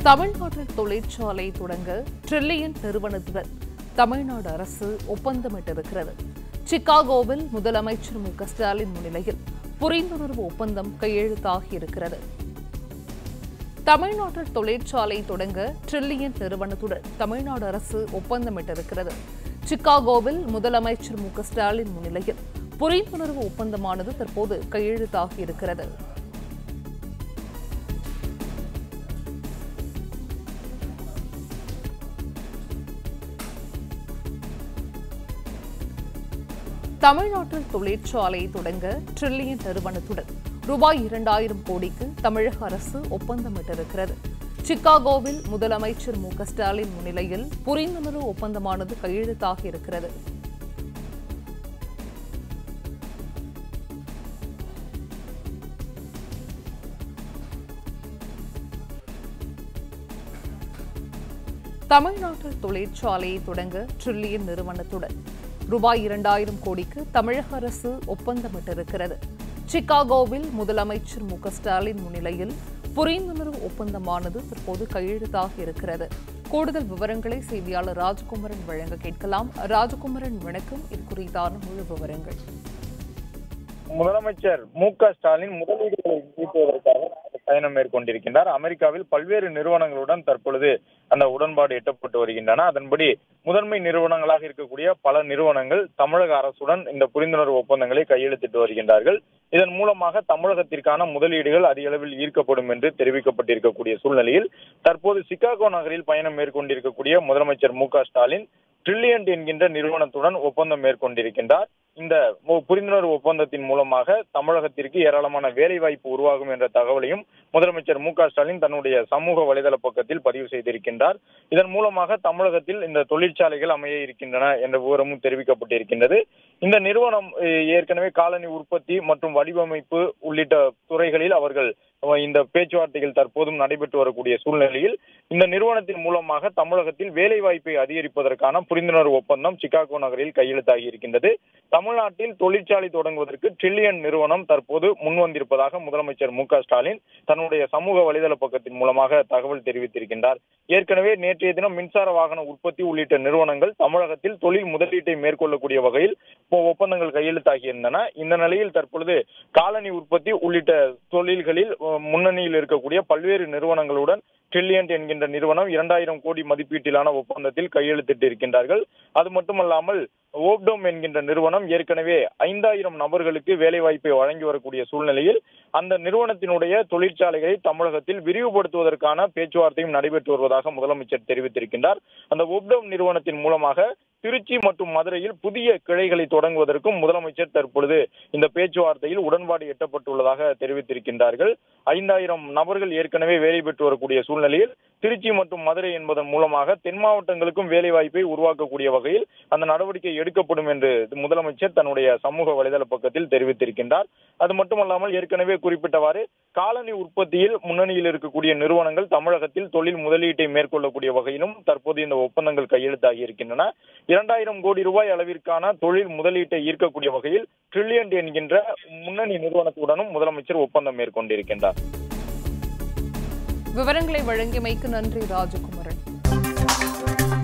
தமிழ்நாட்டில் தொழிற்சாலை தொடங்க ட்ரில்லியன் நிறுவனத்துடன் தமிழ்நாடு அரசு ஒப்பந்தமிட்டிருக்கிறது சிகாகோவில் முதலமைச்சர் மு க ஸ்டாலின் முன்னிலையில் புரிந்துணர்வு ஒப்பந்தம் கையெழுத்தாகியிருக்கிறது தமிழ்நாட்டில் தொழிற்சாலை தொடங்க ட்ரில்லியன் நிறுவனத்துடன் தமிழ்நாடு அரசு ஒப்பந்தமிட்டிருக்கிறது சிகாகோவில் முதலமைச்சர் மு க ஸ்டாலின் முன்னிலையில் புரிந்துணர்வு ஒப்பந்தமானது தற்போது கையெழுத்தாகியிருக்கிறது தமிழ்நாட்டில் தொழிற்சாலை தொடங்க ட்ரில்லியன் நிறுவனத்துடன் ரூபாய் இரண்டாயிரம் கோடிக்கு தமிழக அரசு ஒப்பந்தமிட்டிருக்கிறது சிகாகோவில் முதலமைச்சர் மு க ஸ்டாலின் முன்னிலையில் புரிந்துணர்வு ஒப்பந்தமானது கையெழுத்தாகியிருக்கிறது தமிழ்நாட்டில் தொழிற்சாலையை தொடங்க ட்ரில்லியன் நிறுவனத்துடன் ரூபாய் இரண்டாயிரம் கோடிக்கு தமிழக அரசு ஒப்பந்தமிட்டிருக்கிறது சிகாகோவில் முதலமைச்சர் மு க ஸ்டாலின் முன்னிலையில் புரிந்துணர்வு ஒப்பந்தமானது தற்போது கையெழுத்தாக இருக்கிறது கூடுதல் விவரங்களை செய்தியாளர் ராஜகுமரன் வழங்க கேட்கலாம் ராஜகுமரன் வணக்கம் இது குறித்தான முழு விவரங்கள் முதலமைச்சர் மு க ஸ்டாலின் முதலீடுகளை ஈட்டுவதற்காக பயணம் மேற்கொண்டிருக்கின்றார் அமெரிக்காவில் பல்வேறு நிறுவனங்களுடன் தற்பொழுது அந்த உடன்பாடு எட்டப்பட்டு வருகின்றன அதன்படி முதன்மை நிறுவனங்களாக இருக்கக்கூடிய பல நிறுவனங்கள் தமிழக அரசுடன் இந்த புரிந்துணர்வு ஒப்பந்தங்களை கையெழுத்திட்டு வருகின்றார்கள் இதன் மூலமாக தமிழகத்திற்கான முதலீடுகள் அதிக அளவில் ஈர்க்கப்படும் என்று தெரிவிக்கப்பட்டிருக்கக்கூடிய சூழ்நிலையில் தற்போது சிகாகோ நகரில் பயணம் மேற்கொண்டிருக்கக்கூடிய முதலமைச்சர் மு க ஸ்டாலின் ட்ரில்லியன்ட் என்கின்ற நிறுவனத்துடன் ஒப்பந்தம் மேற்கொண்டிருக்கின்றார் இந்த ஒ- புரிந்துணர்வு ஒப்பந்தத்தின் மூலமாக தமிழகத்திற்கு ஏராளமான வேலை வாய்ப்பு உருவாகும் என்ற தகவலையும் முதலமைச்சர் மு க ஸ்டாலின் தன்னுடைய சமூக வலைதள பக்கத்தில் பதிவு செய்திருக்கின்றார் இதன் மூலமாக தமிழகத்தில் இந்த தொழிற்சாலைகள் அமைய இருக்கின்றன என்ற விவரமும் தெரிவிக்கப்பட்டிருக்கின்றது இந்த நிறுவனம் அஹ், ஏற்கனவே காலனி உற்பத்தி மற்றும் வடிவமைப்பு உள்ளிட்ட துறைகளில் அவர்கள் அஹ், இந்த பேச்சுவார்த்தைகள் தற்போதும் நடைபெற்று வரக்கூடிய சூழ்நிலையில் இந்த நிறுவனத்தின் மூலமாக தமிழகத்தில் வேலை வாய்ப்பை அதிகரிப்பதற்கான புரிந்துணர்வு ஒப்பந்தம் சிகாகோ நகரில் கையெழுத்தாகி இருக்கின்றது தமிழ்நாட்டில் தொழிற்சாலை தொடங்குவதற்கு ட்ரில்லியன் நிறுவனம் தற்போது முன்வந்திருப்பதாக முதலமைச்சர் மு க ஸ்டாலின் தன்னுடைய சமூக வலைதள பக்கத்தின் மூலமாக தகவல் தெரிவித்திருக்கின்றார் ஏற்கனவே நேற்றைய தினம் மின்சார வாகன உற்பத்தி உள்ளிட்ட நிறுவனங்கள் தமிழகத்தில் தொழில் முதலீட்டை மேற்கொள்ளக்கூடிய வகையில் இப்போ ஒப்பந்தங்கள் கையெழுத்தாகியிருந்தன இந்த நிலையில் தற்பொழுது காலனி உற்பத்தி உள்ளிட்ட தொழில்களில் அஹ், முன்னணியில் இருக்கக்கூடிய பல்வேறு நிறுவனங்களுடன் ட்ரில்லியன்ட் என்கின்ற நிறுவனம் இரண்டாயிரம் கோடி மதிப்பீட்டிலான ஒப்பந்தத்தில் கையெழுத்திட்டு இருக்கின்றார்கள் அது மட்டுமல்லாமல் ஓப்டோம் என்கின்ற நிறுவனம் ஏற்கனவே ஐந்தாயிரம் நபர்களுக்கு வேலை வாய்ப்பை வழங்கி வரக்கூடிய சூழ்நிலையில் அந்த நிறுவனத்தினுடைய தொழிற்சாலைகளை தமிழகத்தில் விரிவுபடுத்துவதற்கான பேச்சுவார்த்தையும் நடைபெற்று வருவதாக முதலமைச்சர் தெரிவித்திருக்கின்றார் அந்த ஓப்டோம் நிறுவனத்தின் மூலமாக திருச்சி மற்றும் மதுரையில் புதிய கிளைகளை தொடங்குவதற்கும் முதலமைச்சர் தற்பொழுது இந்த பேச்சுவார்த்தையில் உடன்பாடு எட்டப்பட்டுள்ளதாக தெரிவித்திருக்கின்றார்கள் ஐந்தாயிரம் நபர்கள் ஏற்கனவே வேலை பெற்று வரக்கூடிய சூழ்நிலையில் திருச்சி மற்றும் மதுரை என்பதன் மூலமாக தென் மாவட்டங்களுக்கும் வேலை வாய்ப்பை உருவாக்கக்கூடிய வகையில் அந்த நடவடிக்கை எடுக்கப்படும் என்று முதலமைச்சர் தன்னுடைய சமூக வலைதள பக்கத்தில் தெரிவித்திருக்கின்றார் அது மட்டுமல்லாமல் ஏற்கனவே குறிப்பிட்டவாறு காலனி உற்பத்தியில் முன்னணியில் இருக்கக்கூடிய நிறுவனங்கள் தமிழகத்தில் தொழில் முதலீட்டை மேற்கொள்ளக்கூடிய வகையிலும் தற்போது இந்த ஒப்பந்தங்கள் கையெழுத்தாகி இருக்கின்றன இரண்டாயிரம் கோடி ரூபாய் அளவிற்கான தொழில் முதலீட்டை ஈர்க்கக்கூடிய வகையில் ட்ரில்லியன்ட் என்கின்ற முன்னணி நிறுவனத்துடனும் முதலமைச்சர் ஒப்பந்தம் மேற்கொண்டிருக்கின்றார் விவரங்களை வழங்கியமைக்கு நன்றி ராஜகுமரன்